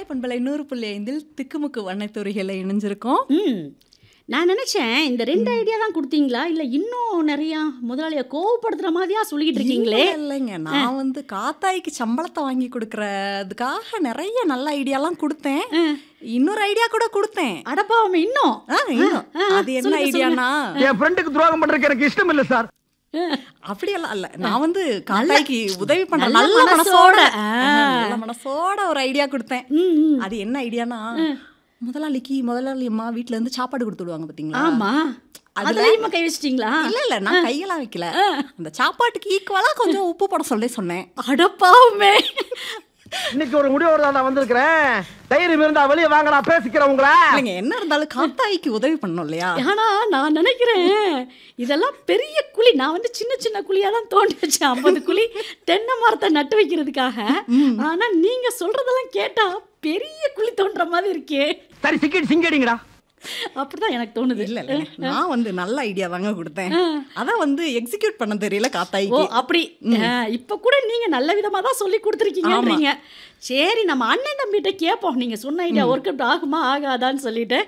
பண்பலை நூறு புள்ளி ஐந்தில் திக்குமுக்கு வண்ணத்துறைகளை இணைஞ்சிருக்கோம் ம் நான் நினைச்சேன் இந்த ரெண்டு ஐடியா தான் கொடுத்தீங்களா இல்ல இன்னும் நிறைய முதலாளிய கோவப்படுத்துற மாதிரியா சொல்லிட்டு இருக்கீங்களே இல்ல, இல்லைங்க நான் வந்து காத்தாய்க்கு சம்பளத்தை வாங்கி கொடுக்கறதுக்காக நிறைய நல்ல ஐடியாலாம் கொடுத்தேன் இன்னொரு ஐடியா கூட கொடுத்தேன் அடப்பாவமே இன்னும் ஆ, இன்னும். அது என்ன சொல்லுங்க, ஐடியானா என் ஃப்ரெண்டுக்கு துரோகம் பண்றதுக்கு எனக்கு இஷ்டம் இல்ல சார் அப்படியெல்லாம் இல்ல நான் வந்து காத்தாய்க்கு உதவி பண்ண நல்ல நல்ல மனசோட மனசோட. ஆ, நல்ல மனசோட ஒரு ஐடியா கொடுத்தேன் ம், ம். அது என்ன ஐடியானா முதலாளிக்கு முதலாளி அம்மா வீட்ல இருந்து சாப்பாடு கொடுத்து விடுவாங்க பாத்தீங்களா ஆமா அதுலயுமா கை வச்சிட்டீங்களா இல்ல இல்ல நான் கையெல்லாம் வைக்கல அந்த சாப்பாட்டுக்கு ஈக்குவலா கொஞ்சம் உப்பு போட சொல்லி சொன்னேன் அடப்பாவமே இன்னைக்கு ஒரு முடிவோட தான் வந்திருக்கிறேன் தைரியம் இருந்தா வெளியே வாங்க நான் பேசிக்கிறேன் உங்களை இல்லைங்க என்ன இருந்தாலும் காத்தாய்க்கு உதவி பண்ணணும் இல்லையா ஆனா நான் நினைக்கிறேன் இதெல்லாம் பெரிய குழி நான் வந்து சின்ன சின்ன குழியா தான் தோண்டி வச்சேன் ஐம்பது குழி தென்னை மரத்தை நட்டு வைக்கிறதுக்காக ஆனா நீங்க சொல்றதெல்லாம் கேட்டா பெரிய குழி தோன்ற மாதிரி இருக்கே சரி சிக்கெட் சிங்கடிங்கடா அப்படிதான் எனக்கு தோணுது இல்ல இல்ல நான் வந்து நல்ல ஐடியா தாங்க கொடுத்தேன் அதான் வந்து எக்ஸிக்யூட் பண்ண தெரியல ஓ காத்தாய்க்கு அப்படி ஆ, இப்ப கூட நீங்க நல்ல விதமா தான் சொல்லி கொடுத்துருக்கீங்கன்றீங்க சரி நம்ம அண்ணன் தம்பிகிட்ட கேட்போம் நீங்க சொன்ன ஐடியா ஒர்க் அவுட் ஆகுமா ஆகாதான்னு சொல்லிட்டு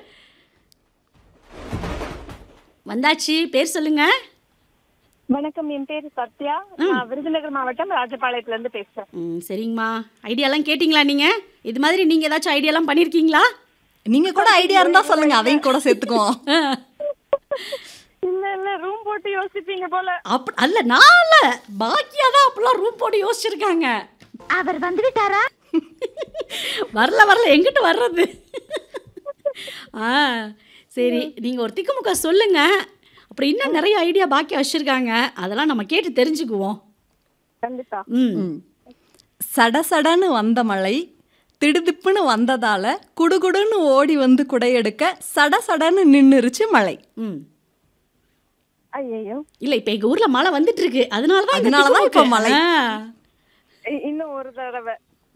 வந்தாச்சு பேர் சொல்லுங்க வணக்கம் என் பேரு சத்யா நான் விருதுநகர் மாவட்டம் ராஜபாளையத்துல இருந்து பேசுறேன் ம் சரிங்கம்மா ஐடியாலாம் கேட்டிங்களா நீங்க இது மாதிரி நீங்க ஏதாச்சும் ஐடியாலாம் பண்ணியிருக்கீங்களா நீங்க கூட ஐடியா இருந்தா சொல்லுங்க அதையும் கூட சேர்த்துக்குவோம் ஆ. இல்ல இல்ல ரூம் போட்டு யோசிப்பீங்க போல அப்ப அல்ல நான் இல்ல பாக்கியா தான் அப்பெல்லாம் ரூம் போட்டு யோசிச்சிருக்காங்க அவர் வந்து விட்டாரா வரல வரல எங்கிட்ட வர்றது ஆ சரி நீங்க ஒரு திக்குமுக்கா சொல்லுங்க அப்புறம் இன்னும் நிறைய ஐடியா பாக்கி வச்சிருக்காங்க அதெல்லாம் நம்ம கேட்டு தெரிஞ்சுக்குவோம் கண்டிப்பா ம் சடசடன்னு வந்த மழை திடுதிப்புன்னு வந்ததால குடுகுடுன்னு ஓடி வந்து குடையெடுக்க சடசடன்னு நின்னுருச்சு மழை ம் ஐயோ இல்ல இப்ப எங்க ஊர்ல மழை வந்துட்டு இருக்கு அதனால தான் அதனால தான் இப்ப மழை. இன்னும் ஒரு தடவை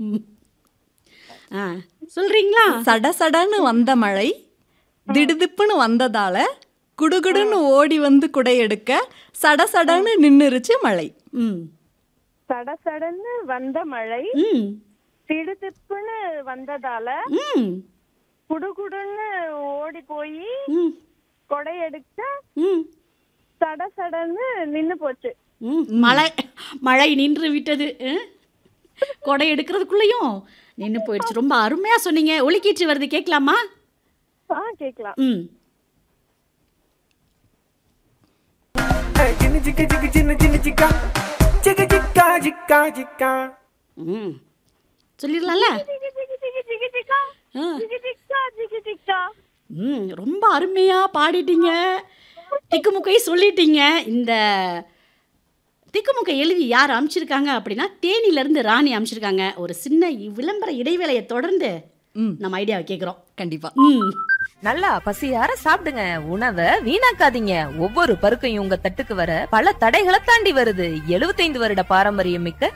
ஆ சொல்றீங்களா சடசடன்னு வந்த மழை திடுதிப்புன்னு வந்ததால குடுகுடுன்னு ஓடி வந்து குடையெடுக்க சடசடன்னு நின்னுருச்சு மழை ம் சடசடன்னு வந்த மழை ம் திடுதிப்புன்னு வந்ததால ம் குடுகுடுன்னு ஓடி போய் ம் கொடை எடுக்க ம் சடசடன்னு நின்னு போச்சு ம், மழை மழை நின்று விட்டது அஹ்? கொடை எடுக்கிறதுக்குள்ளேயும் நின்று போயிடுச்சு ரொம்ப அருமையாக சொன்னீங்க ஒலிக்கீற்று வருது கேட்கலாமா ஆ கேக்கலாம் ம் Jigga jigga jigga jigga jigga jigga jigga jigga jigga jigga ம் சொல்லிடலாம்ல ஜிகி ஜிகி ஜிகி ஜிகி ஜிகா ஆ. ஜிகி ஜிகா ஜிகி ஜிகா ம் ரொம்ப அருமையாக பாடிட்டீங்க திக்குமுக்கை சொல்லிட்டீங்க இந்த திக்குமுக்கை எழுதி யார் அனுப்பிச்சிருக்காங்க அப்படின்னா தேனியிலேருந்து ராணி அனுப்பிச்சிருக்காங்க ஒரு சின்ன விளம்பர இடைவேளையை தொடர்ந்து ம் நம்ம ஐடியாவை கேட்குறோம் கண்டிப்பா ம் நல்லா பசியார சாப்பிடுங்க உணவை வீணாக்காதீங்க ஒவ்வொரு பருக்கையும் உங்க தட்டுக்கு வர பல தடைகளை தாண்டி வருது 75 வருட பாரம்பரியம் மிக்க